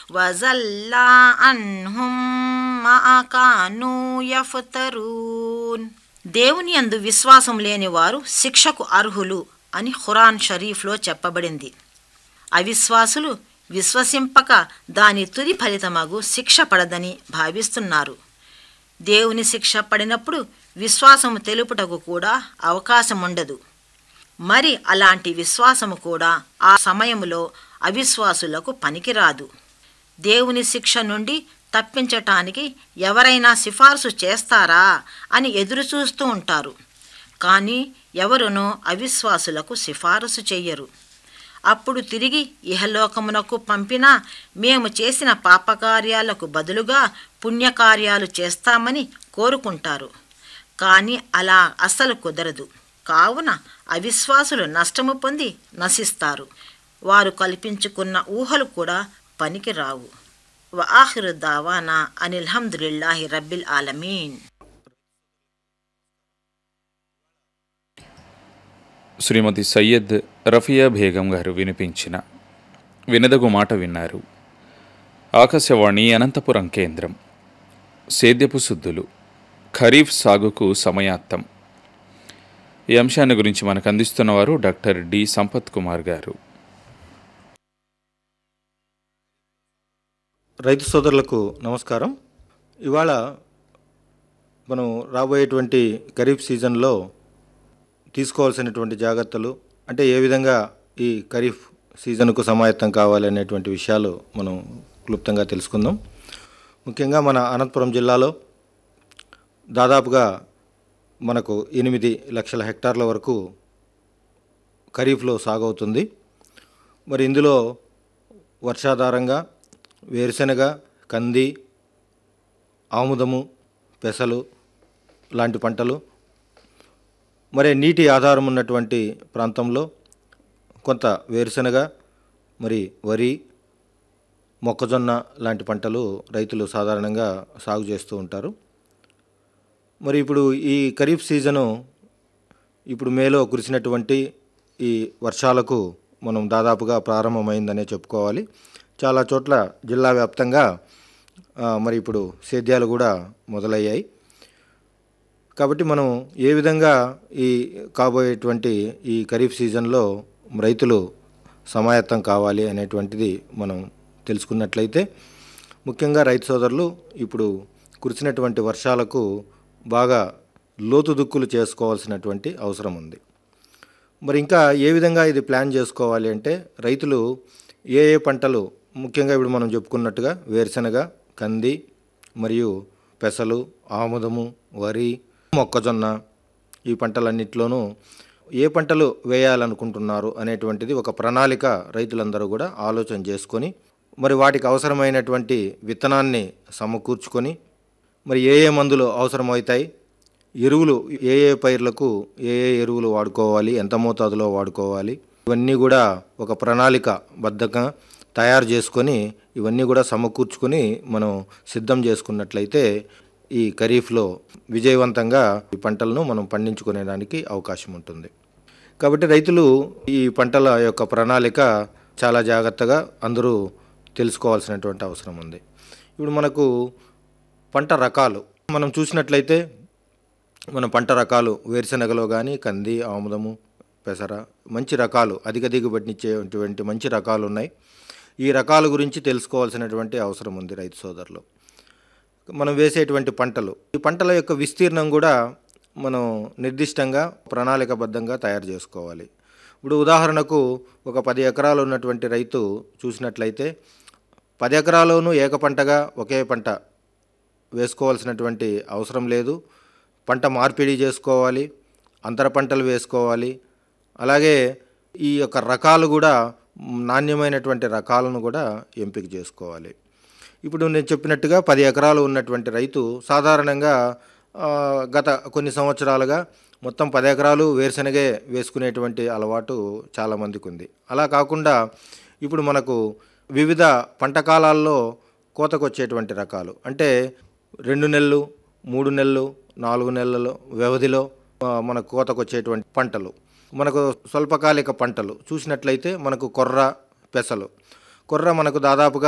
وزل عنهم ما كانوا يفترون దేవుని యందు విశ్వాసం లేని వారు శిక్షకు అర్హులు అని ఖురాన్ షరీఫ్లో చెప్పబడింది అవిశ్వాసులు విశ్వసింపక దాని తుది ఫలితమగు శిక్ష పడదని భావిస్తున్నారు దేవుని శిక్ష పడినప్పుడు విశ్వాసము తెలుపుటకు కూడా అవకాశం ఉండదు మరి అలాంటి విశ్వాసము కూడా ఆ సమయములో అవిశ్వాసులకు పనికిరాదు దేవుని శిక్ష నుండి తప్పించటానికి ఎవరైనా సిఫార్సు చేస్తారా అని ఎదురుచూస్తూ ఉంటారు కానీ ఎవరునూ అవిశ్వాసులకు సిఫారసు చెయ్యరు అప్పుడు తిరిగి ఇహలోకమునకు పంపినా మేము చేసిన పాపకార్యాలకు బదులుగా పుణ్యకార్యాలు చేస్తామని కోరుకుంటారు కానీ అలా అస్సలు కుదరదు కావున అవిశ్వాసులు నష్టము పొంది నశిస్తారు వారు కల్పించుకున్న ఊహలు కూడా పనికిరావు వఆఖిరు దావానా అనిల్హమ్దులిల్లాహి రబ్బిల్ ఆలమీన్ శ్రీమతి సయ్యద్ రఫియా బేగం గారు వినిపించిన వినదగు మాట విన్నారు ఆకాశవాణి అనంతపురం కేంద్రం సేద్యపు శుద్ధులు ఖరీఫ్ సాగుకు సమయాత్తం ఈ అంశాన్ని గురించి మనకు అందిస్తున్నవారు డాక్టర్ డి సంపత్ కుమార్ గారు రైతు సోదరులకు నమస్కారం ఇవాళ మనం రాబోయేటువంటి ఖరీఫ్ సీజన్లో తీసుకోవాల్సినటువంటి జాగ్రత్తలు అంటే ఏ విధంగా ఈ ఖరీఫ్ సీజన్కు సమాయత్తం కావాలి అనేటువంటి విషయాలు మనం క్లుప్తంగా తెలుసుకుందాం ముఖ్యంగా మన అనంతపురం జిల్లాలో దాదాపుగా మనకు ఎనిమిది లక్షల హెక్టార్ల వరకు ఖరీఫ్లో సాగవుతుంది మరి ఇందులో వర్షాధారంగా వేరుశెనగ కంది ఆముదము పెసలు లాంటి పంటలు మరి నీటి ఆధారం ఉన్నటువంటి ప్రాంతంలో కొంత వేరుశెనగ మరి వరి మొక్కజొన్న లాంటి పంటలు రైతులు సాధారణంగా సాగు చేస్తూ ఉంటారు మరి ఇప్పుడు ఈ ఖరీఫ్ సీజను ఇప్పుడు మేలో కురిసినటువంటి ఈ వర్షాలకు మనం దాదాపుగా ప్రారంభమైందనే చెప్పుకోవాలి చాలా చోట్ల జిల్లా వ్యాప్తంగా ఆ, మరి ఇప్పుడు సేద్యాలు కూడా మొదలయ్యాయి కాబట్టి మనం ఏ విధంగా ఈ కాబోయేటువంటి ఈ ఖరీఫ్ సీజన్లో రైతులు సమాయత్తం కావాలి అనేటువంటిది మనం తెలుసుకున్నట్లయితే ముఖ్యంగా రైతు సోదరులు ఇప్పుడు కురిసినటువంటి వర్షాలకు బాగా లోతు దుక్కులు చేసుకోవాల్సినటువంటి అవసరం ఉంది మరి ఇంకా ఏ విధంగా ఇది ప్లాన్ చేసుకోవాలి అంటే రైతులు ఏ ఏ పంటలు ముఖ్యంగా ఇప్పుడు మనం చెప్పుకున్నట్టుగా వేరుశనగ కంది మరియు పెసలు ఆముదము వరి మొక్కజొన్న ఈ పంటలన్నిటిలోనూ ఏ పంటలు వేయాలనుకుంటున్నారు అనేటువంటిది ఒక ప్రణాళిక రైతులందరూ కూడా ఆలోచన చేసుకొని మరి వాటికి అవసరమైనటువంటి విత్తనాన్ని సమకూర్చుకొని మరి ఏ ఏ మందులు అవసరమవుతాయి ఎరువులు ఏ ఏ పైర్లకు ఏ ఏ ఎరువులు వాడుకోవాలి ఎంత మోతాదులో వాడుకోవాలి ఇవన్నీ కూడా ఒక ప్రణాళిక బద్ధంగా తయారు చేసుకొని ఇవన్నీ కూడా సమకూర్చుకొని మనం సిద్ధం చేసుకున్నట్లయితే ఈ ఖరీఫ్లో విజయవంతంగా ఈ పంటలను మనం పండించుకునేదానికి అవకాశం ఉంటుంది కాబట్టి రైతులు ఈ పంటల యొక్క ప్రణాళిక చాలా జాగ్రత్తగా అందరూ తెలుసుకోవాల్సినటువంటి అవసరం ఉంది ఇప్పుడు మనకు పంట రకాలు మనం చూసినట్లయితే మన పంట రకాలు వేరుశనగలో కానీ కంది ఆముదము పెసర మంచి రకాలు అధిక దిగుబడినిచ్చేటువంటి మంచి రకాలు ఉన్నాయి ఈ రకాల గురించి తెలుసుకోవాల్సినటువంటి అవసరం ఉంది రైతు సోదరులు మనం వేసేటువంటి పంటలు ఈ పంటల యొక్క విస్తీర్ణం కూడా మనం నిర్దిష్టంగా ప్రణాళికబద్ధంగా తయారు చేసుకోవాలి ఇప్పుడు ఉదాహరణకు ఒక పది ఎకరాలు ఉన్నటువంటి రైతు చూసినట్లయితే పది ఎకరాల్లోనూ ఏక పంటగా ఒకే పంట వేసుకోవాల్సినటువంటి అవసరం లేదు పంట మార్పిడి చేసుకోవాలి అంతర పంటలు వేసుకోవాలి అలాగే ఈ యొక్క రకాలు కూడా నాణ్యమైనటువంటి రకాలను కూడా ఎంపిక చేసుకోవాలి ఇప్పుడు నేను చెప్పినట్టుగా పది ఎకరాలు ఉన్నటువంటి రైతు సాధారణంగా ఆ, గత కొన్ని సంవత్సరాలుగా మొత్తం పది ఎకరాలు వేరుశనగే వేసుకునేటువంటి అలవాటు చాలామందికి ఉంది అలా కాకుండా ఇప్పుడు మనకు వివిధ పంట కాలాల్లో కోతకు వచ్చేటువంటి రకాలు అంటే రెండు నెలలు మూడు నెలలు నాలుగు నెలల వ్యవధిలో ఆ, మన కోతకు వచ్చేటువంటి పంటలు మనకు స్వల్పకాలిక పంటలు చూసినట్లయితే మనకు కొర్ర పెసలు కొర్ర మనకు దాదాపుగా